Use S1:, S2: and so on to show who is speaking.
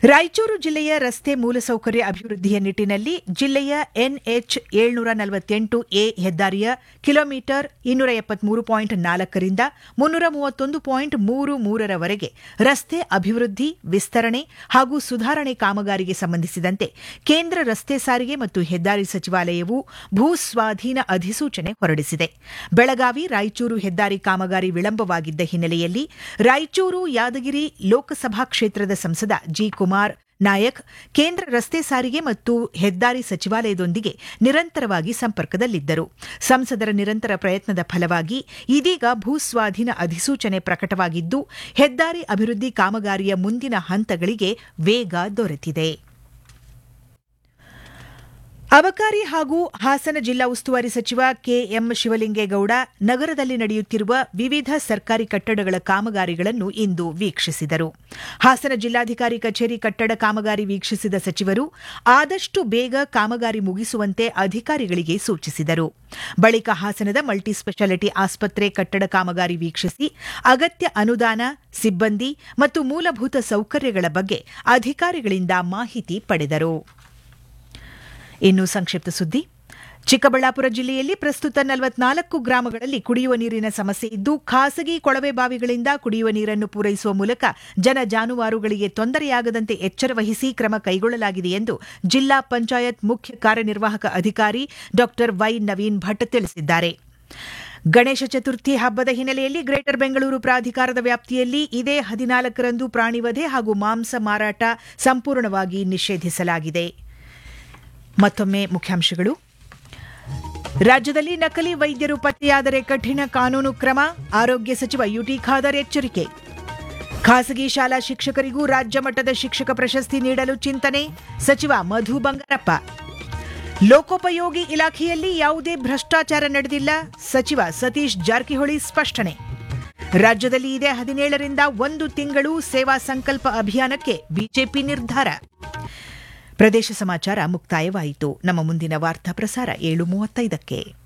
S1: ರಾಯಚೂರು ಜಿಲ್ಲೆಯ ರಸ್ತೆ ಮೂಲಸೌಕರ್ಯ ಅಭಿವೃದ್ಧಿಯ ನಿಟ್ಟಿನಲ್ಲಿ ಜಿಲ್ಲೆಯ ಎನ್ಎಚ್ ಏಳ್ನೂರ ನಲವತ್ತೆಂಟು ಎ ಹೆದ್ದಾರಿಯ ಕಿಲೋಮೀಟರ್ ಇನ್ನೂರ ಎಪ್ಪತ್ಮೂರು ಪಾಯಿಂಟ್ ನಾಲ್ಕರಿಂದ ಮುನ್ನೂರ ಮೂವತ್ತೊಂದು ಪಾಯಿಂಟ್ ಮೂರು ಮೂರರವರೆಗೆ ರಸ್ತೆ ಅಭಿವೃದ್ಧಿ ವಿಸ್ತರಣೆ ಹಾಗೂ ಸುಧಾರಣೆ ಕಾಮಗಾರಿಗೆ ಸಂಬಂಧಿಸಿದಂತೆ ಕೇಂದ್ರ ರಸ್ತೆ ಸಾರಿಗೆ ಮತ್ತು ಹೆದ್ದಾರಿ ಸಚಿವಾಲಯವು ಭೂ ಸ್ವಾಧೀನ ಅಧಿಸೂಚನೆ ಹೊರಡಿಸಿದೆ ಬೆಳಗಾವಿ ರಾಯಚೂರು ಹೆದ್ದಾರಿ ಕಾಮಗಾರಿ ವಿಳಂಬವಾಗಿದ್ದ ಹಿನ್ನೆಲೆಯಲ್ಲಿ ರಾಯಚೂರು ಯಾದಗಿರಿ ಲೋಕಸಭಾ ಕ್ಷೇತ್ರದ ಸಂಸದ ಜಿ ಕುಮಾರ್ ನಾಯಕ್ ಕೇಂದ್ರ ರಸ್ತೆ ಸಾರಿಗೆ ಮತ್ತು ಹೆದ್ದಾರಿ ಸಚಿವಾಲಯದೊಂದಿಗೆ ನಿರಂತರವಾಗಿ ಸಂಪರ್ಕದಲ್ಲಿದ್ದರು ಸಂಸದರ ನಿರಂತರ ಪ್ರಯತ್ನದ ಫಲವಾಗಿ ಇದೀಗ ಭೂ ಸ್ವಾಧೀನ ಅಧಿಸೂಚನೆ ಪ್ರಕಟವಾಗಿದ್ದು ಹೆದ್ದಾರಿ ಅಭಿವೃದ್ಧಿ ಕಾಮಗಾರಿಯ ಮುಂದಿನ ಹಂತಗಳಿಗೆ ವೇಗ ದೊರೆತಿದೆ ಅಬಕಾರಿ ಹಾಗೂ ಹಾಸನ ಜಿಲ್ಲಾ ಉಸ್ತುವಾರಿ ಸಚಿವ ಕೆಎಂ ಶಿವಲಿಂಗೇಗೌಡ ನಗರದಲ್ಲಿ ನಡೆಯುತ್ತಿರುವ ವಿವಿಧ ಸರ್ಕಾರಿ ಕಟ್ಟಡಗಳ ಕಾಮಗಾರಿಗಳನ್ನು ಇಂದು ವೀಕ್ಷಿಸಿದರು ಹಾಸನ ಜಿಲ್ಲಾಧಿಕಾರಿ ಕಚೇರಿ ಕಟ್ಟಡ ಕಾಮಗಾರಿ ವೀಕ್ಷಿಸಿದ ಸಚಿವರು ಆದಷ್ಟು ಬೇಗ ಕಾಮಗಾರಿ ಮುಗಿಸುವಂತೆ ಅಧಿಕಾರಿಗಳಿಗೆ ಸೂಚಿಸಿದರು ಬಳಿಕ ಹಾಸನದ ಮಲ್ಟಿ ಸ್ಪೆಷಾಲಿಟಿ ಆಸ್ಪತ್ರೆ ಕಟ್ಟಡ ಕಾಮಗಾರಿ ವೀಕ್ಷಿಸಿ ಅಗತ್ಯ ಅನುದಾನ ಸಿಬ್ಬಂದಿ ಮತ್ತು ಮೂಲಭೂತ ಸೌಕರ್ಯಗಳ ಬಗ್ಗೆ ಅಧಿಕಾರಿಗಳಿಂದ ಮಾಹಿತಿ ಪಡೆದರು ಇನ್ನು ಸಂಕ್ಷಿಪ್ತ ಸುದ್ದಿ ಚಿಕ್ಕಬಳ್ಳಾಪುರ ಜಿಲ್ಲೆಯಲ್ಲಿ ಪ್ರಸ್ತುತ ನಲವತ್ನಾಲ್ಕು ಗ್ರಾಮಗಳಲ್ಲಿ ಕುಡಿಯುವ ನೀರಿನ ಸಮಸ್ಯೆ ಇದ್ದು ಖಾಸಗಿ ಕೊಳವೆ ಬಾವಿಗಳಿಂದ ಕುಡಿಯುವ ನೀರನ್ನು ಪೂರೈಸುವ ಮೂಲಕ ಜನ ಜಾನುವಾರುಗಳಿಗೆ ತೊಂದರೆಯಾಗದಂತೆ ಎಚ್ಚರ ವಹಿಸಿ ಕ್ರಮ ಕೈಗೊಳ್ಳಲಾಗಿದೆ ಎಂದು ಜಿಲ್ಲಾ ಪಂಚಾಯತ್ ಮುಖ್ಯ ಕಾರ್ಯನಿರ್ವಾಹಕ ಅಧಿಕಾರಿ ಡಾ ವೈ ನವೀನ್ ಭಟ್ ತಿಳಿಸಿದ್ದಾರೆ ಗಣೇಶ ಚತುರ್ಥಿ ಹಬ್ಬದ ಹಿನ್ನೆಲೆಯಲ್ಲಿ ಗ್ರೇಟರ್ ಬೆಂಗಳೂರು ಪ್ರಾಧಿಕಾರದ ವ್ಯಾಪ್ತಿಯಲ್ಲಿ ಇದೇ ಹದಿನಾಲ್ಕರಂದು ಪ್ರಾಣಿವಧೆ ಹಾಗೂ ಮಾಂಸ ಮಾರಾಟ ಸಂಪೂರ್ಣವಾಗಿ ನಿಷೇಧಿಸಲಾಗಿದೆ ಮತ್ತೊಮ್ಮೆ ಮುಖ್ಯಾಂಶಗಳು ರಾಜ್ಯದಲ್ಲಿ ನಕಲಿ ವೈದ್ಯರು ಪತ್ತೆಯಾದರೆ ಕಠಿಣ ಕಾನೂನು ಕ್ರಮ ಆರೋಗ್ಯ ಸಚಿವ ಯುಟಿ ಖಾದರ್ ಎಚ್ಚರಿಕೆ ಖಾಸಗಿ ಶಾಲಾ ಶಿಕ್ಷಕರಿಗೂ ರಾಜ್ಯ ಮಟ್ಟದ ಶಿಕ್ಷಕ ಪ್ರಶಸ್ತಿ ನೀಡಲು ಚಿಂತನೆ ಸಚಿವ ಮಧು ಬಂಗಾರಪ್ಪ ಲೋಕೋಪಯೋಗಿ ಇಲಾಖೆಯಲ್ಲಿ ಯಾವುದೇ ಭ್ರಷ್ಟಾಚಾರ ನಡೆದಿಲ್ಲ ಸಚಿವ ಸತೀಶ್ ಜಾರಕಿಹೊಳಿ ಸ್ಪಷ್ಟನೆ ರಾಜ್ಯದಲ್ಲಿ ಇದೇ ಹದಿನೇಳರಿಂದ ಒಂದು ತಿಂಗಳು ಸೇವಾ ಸಂಕಲ್ಪ ಅಭಿಯಾನಕ್ಕೆ ಬಿಜೆಪಿ ನಿರ್ಧಾರ ಪ್ರದೇಶ ಸಮಾಚಾರ ಮುಕ್ತಾಯವಾಯಿತು ನಮ್ಮ ಮುಂದಿನ ವಾರ್ತಾ ಪ್ರಸಾರ ಏಳು ಮೂವತ್ತೈದಕ್ಕೆ